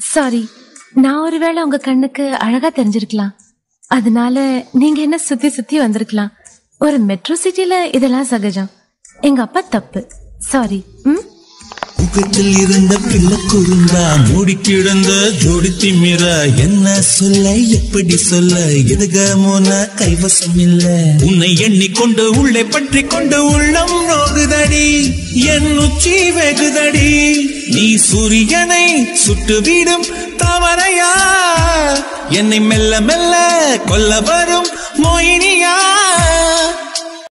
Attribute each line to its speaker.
Speaker 1: sorry நான் ஒருவேளை உங்க கண்ணுக்கு அழகா தெரிஞ்சிருக்கலாம் அதனால நீங்க என்ன சுத்தி சுத்தி வந்திருக்கலாம் ஒரு மெட்ரோ சிட்டில இதெல்லாம் சகஜம் எங்க அப்பா தப்பு சாரி ம்
Speaker 2: முகத்தில் இருந்த பிள்ளை குறுந்தா மூடி கிடந்த ஜோடி திமிரா என்ன சொல்ல எப்படி சொல்ல எதுக மோன கைவசம் இல்ல உன்னை எண்ணிக்கொண்டு உள்ளே பற்றி கொண்டு உள்ளம் நோகுதடி என் உச்சி வெகுதடி நீ சூரியனை சுட்டுவிடும் தவறையா என்னை மெல்ல மெல்ல கொல்ல வரும் மோயினியா